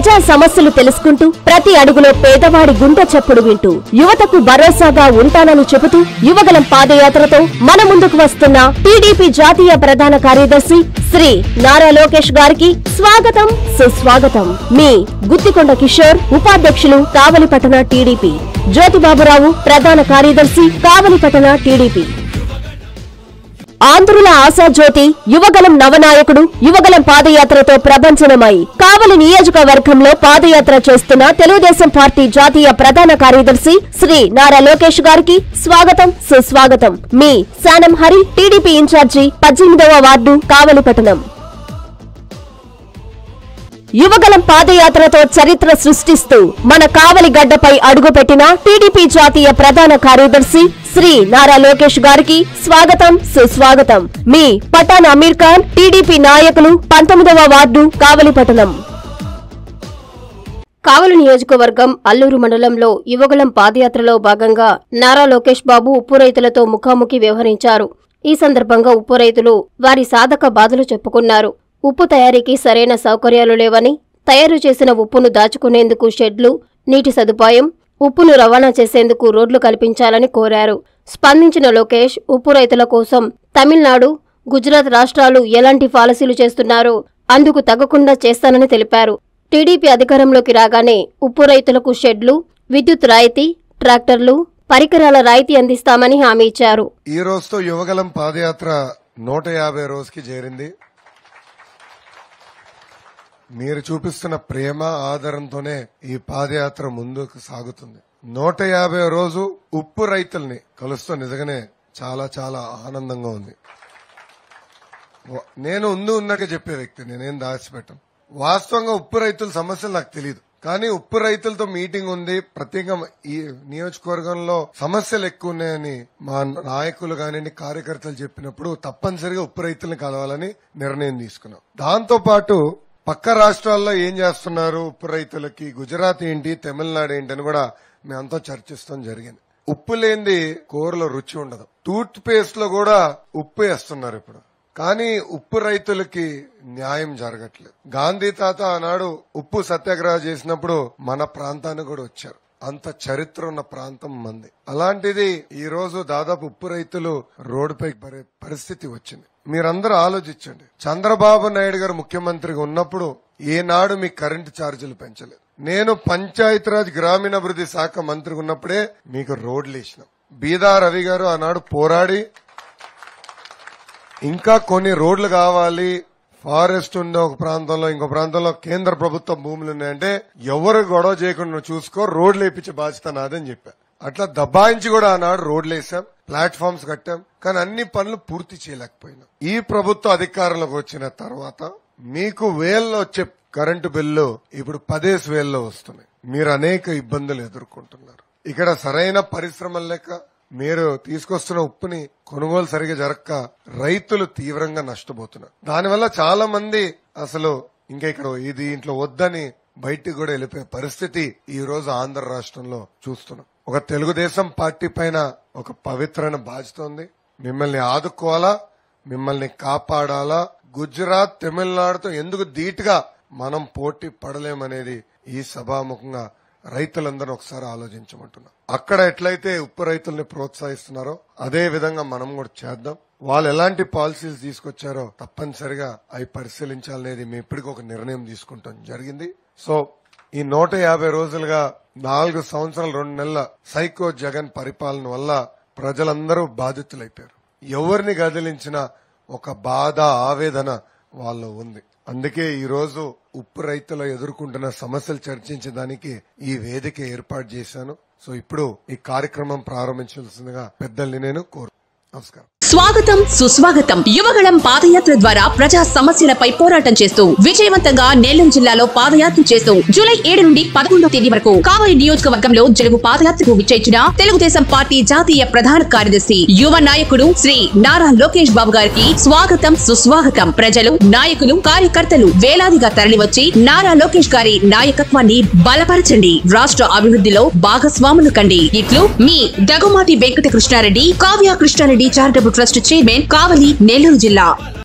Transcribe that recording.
ప్రజా సమస్యలు తెలుసుకుంటూ ప్రతి అడుగులో పేదవాడి గుండె చప్పుడు వింటూ యువతకు భరోసాగా ఉంటానని చెబుతూ యువగలం పాదయాత్రతో మన ముందుకు వస్తున్న టీడీపీ జాతీయ ప్రధాన కార్యదర్శి శ్రీ నారా లోకేష్ గారికి స్వాగతం సుస్వాగతం మీ గుత్తికొండ కిషోర్ ఉపాధ్యక్షులు కావలిపట్టణ టీడీపీ జ్యోతిబాబురావు ప్రధాన కార్యదర్శి కావలిపట్టణ టీడీపీ ఆంధ్రుల ఆశాజ్యోతి యువగలం నవనాయకుడు యువగలం పాదయాత్రతో ప్రభంజనమై కావలి నియోజకవర్గంలో పాదయాత్ర చేస్తున్న తెలుగుదేశం పార్టీ జాతీయ ప్రధాన కార్యదర్శి శ్రీ నారా లోకేష్ గారికి స్వాగతం సుస్వాగతం మీ శానం హరి టీడీపీ ఇన్ఛార్జి పద్దెనిమిదవ వార్డు కావలిపట్టణం యువగలం పాదయాత్రతో చరిత్ర సృష్టిస్తూ మన కావలి గడ్డపై అడుగుపెట్టిన టీడీపీ జాతీయ ప్రధాన కార్యదర్శి శ్రీ నారా లోకేష్ గారికి స్వాగతం సుస్వాగతం మీ పఠాన్ అమీర్ ఖాన్ టీడీపీ నాయకులు పంతొమ్మిదవ వార్డు కావలిపట్టణం కావలి నియోజకవర్గం అల్లూరు మండలంలో యువగలం పాదయాత్రలో భాగంగా నారా లోకేష్ బాబు ఉప్పు రైతులతో ముఖాముఖి వ్యవహరించారు ఈ సందర్భంగా ఉప్పు రైతులు వారి సాధక బాధలు చెప్పుకున్నారు ఉప్పు తయారీకి సరైన సౌకర్యాలు లేవని తయారు చేసిన ఉప్పును దాచుకునేందుకు షెడ్లు నీటి సదుపాయం ఉప్పును రవాణా చేసేందుకు రోడ్లు కల్పించాలని కోరారు స్పందించిన లోకేష్ ఉప్పు రైతుల కోసం తమిళనాడు గుజరాత్ రాష్ట్రాలు ఎలాంటి పాలసీలు చేస్తున్నారో అందుకు తగ్గకుండా చేస్తానని తెలిపారు టీడీపీ అధికారంలోకి రాగానే ఉప్పు రైతులకు షెడ్లు విద్యుత్ రాయితీ ట్రాక్టర్లు పరికరాల రాయితీ అందిస్తామని హామీ ఇచ్చారు ఈ రోజుతో యువగలం పాదయాత్ర నూట యాభై రోజుకి చేరింది మీరు చూపిస్తున్న ప్రేమ ఆదరంతోనే ఈ పాదయాత్ర ముందుకు సాగుతుంది నూట యాభై రోజు ఉప్పు రైతుల్ని కలుస్తూ నిజంగానే చాలా చాలా ఆనందంగా ఉంది వ- నేను ఉంది ఉన్నట్టు చెప్పే వ్యక్తి నేనేం దాచిపెట్టను వాస్తవంగా ఉప్పు రైతుల సమస్యలు నాకు తెలియదు కానీ ఉప్పు రైతులతో మీటింగ్ ఉంది ప్రత్యేకంగా ఈ నియోజకవర్గంలో సమస్యలు ఎక్కువ ఉన్నాయని మా నాయకులు కానివ్వండి కార్యకర్తలు చెప్పినప్పుడు తప్పనిసరిగా ఉప్పు రైతుల్ని కలవాలని నిర్ణయం తీసుకున్నాం దాంతో పాటు పక్క రాష్ట్రాల్లో ఏం చేస్తున్నారు ఉప్పు రైతులకి గుజరాత్ ఏంటి తమిళనాడు ఏంటి అని కూడా మేమంతా చర్చిస్తాం జరిగింది ఉప్పు లేనిది కూరలో రుచి ఉండదు టూత్ పేస్ట్ లో కూడా ఉప్పు వేస్తున్నారు ఇప్పుడు కానీ ఉప్పు రైతులకి న్యాయం జరగట్లేదు గాంధీ తాత ఆనాడు ఉప్పు సత్యాగ్రహం చేసినప్పుడు మన ప్రాంతానికి కూడా వచ్చారు అంత చరిత్ర ఉన్న ప్రాంతం మంది అలాంటిది ఈ రోజు దాదాపు ఉప్పు రైతులు రోడ్డుపై పడే పరిస్థితి వచ్చింది మీరందరూ ఆలోచించండి చంద్రబాబు నాయుడు గారు ముఖ్యమంత్రిగా ఉన్నప్పుడు ఏనాడు మీ కరెంటు ఛార్జీలు పెంచలేదు నేను పంచాయతీరాజ్ గ్రామీణాభివృద్ధి శాఖ మంత్రిగా ఉన్నప్పుడే మీకు రోడ్లు వేసినాం బీదా రవి గారు ఆనాడు పోరాడి ఇంకా కొన్ని రోడ్లు కావాలి ఫారెస్ట్ ఉండే ఒక ప్రాంతంలో ఇంకో ప్రాంతంలో కేంద్ర ప్రభుత్వ భూములు ఉన్నాయంటే ఎవరు గొడవ చేయకుండా నువ్వు చూసుకో రోడ్లు వేయించే బాధ్యత నాదని చెప్పా అట్లా దబాయించి కూడా ఆనాడు రోడ్లు వేసాం ప్లాట్ఫామ్స్ కట్టాం కానీ అన్ని పనులు పూర్తి చేయలేకపోయినాం ఈ ప్రభుత్వ అధికారంలోకి వచ్చిన తర్వాత మీకు వేల్లో వచ్చే కరెంటు బిల్లు ఇప్పుడు పదేసి వేల్లో వస్తున్నాయి మీరు అనేక ఇబ్బందులు ఎదుర్కొంటున్నారు ఇక్కడ సరైన పరిశ్రమలు లేక మీరు తీసుకొస్తున్న ఉప్పుని కొనుగోలు సరిగా జరక్క రైతులు తీవ్రంగా నష్టపోతున్నారు దానివల్ల చాలా మంది అసలు ఇంకా ఇక్కడ ఇది ఇంట్లో వద్దని బయటికి కూడా వెళ్ళిపోయే పరిస్థితి ఈ రోజు ఆంధ్ర రాష్ట్రంలో చూస్తున్నాం ఒక తెలుగుదేశం పార్టీ పైన ఒక పవిత్రమైన బాధ్యత ఉంది మిమ్మల్ని ఆదుకోవాలా మిమ్మల్ని కాపాడాలా గుజరాత్ తమిళనాడుతో ఎందుకు ధీటుగా మనం పోటీ పడలేమనేది ఈ సభాముఖంగా రైతులందరూ ఒకసారి ఆలోచించమంటున్నా అక్కడ ఎట్లయితే ఉప్పు రైతుల్ని ప్రోత్సహిస్తున్నారో అదే విధంగా మనం కూడా చేద్దాం వాళ్ళు ఎలాంటి పాలసీలు తీసుకొచ్చారో తప్పనిసరిగా అవి పరిశీలించాలనేది మేము ఇప్పటికి ఒక నిర్ణయం తీసుకుంటాం జరిగింది సో ఈ నూట యాభై రోజులుగా నాలుగు సంవత్సరాలు రెండు నెలల సైకో జగన్ పరిపాలన వల్ల ప్రజలందరూ బాధితులైపోయారు ఎవరిని గదిలించినా ఒక బాధ ఆవేదన వాళ్ళలో ఉంది అందుకే ఈ రోజు ఉప్పు రైతులు ఎదుర్కొంటున్న సమస్యలు చర్చించడానికి ఈ వేదిక ఏర్పాటు చేశాను సో ఇప్పుడు ఈ కార్యక్రమం ప్రారంభించాల్సిందిగా పెద్దల్ని నేను కోరు నమస్కారం స్వాగతం సుస్వాగతం యువగళం పాదయాత్ర ద్వారా ప్రజా సమస్యలపై పోరాటం చేస్తూ విజయవంతంగా నెల్లూరు జిల్లాలో పాదయాత్ర చేస్తూ జూలై ఏడు నుండి పదకొండవ తేదీ వరకు కావలి నియోజకవర్గంలో జరుగు పాదయాత్రకు విచ్చేసిన తెలుగుదేశం పార్టీ జాతీయ ప్రధాన కార్యదర్శి యువ నాయకుడు శ్రీ నారా లోకేష్ బాబు గారికి స్వాగతం సుస్వాగతం ప్రజలు నాయకులు కార్యకర్తలు వేలాదిగా తరలివచ్చి నారా లోకేష్ గారి నాయకత్వాన్ని బలపరచండి రాష్ట్ర అభివృద్ధిలో భాగస్వాములు కండి ఇట్లు మీ Dagumati Venkata Krishna Reddy Kavya Krishna Reddy charitable trust chairman Kavali Nellore జిల్లా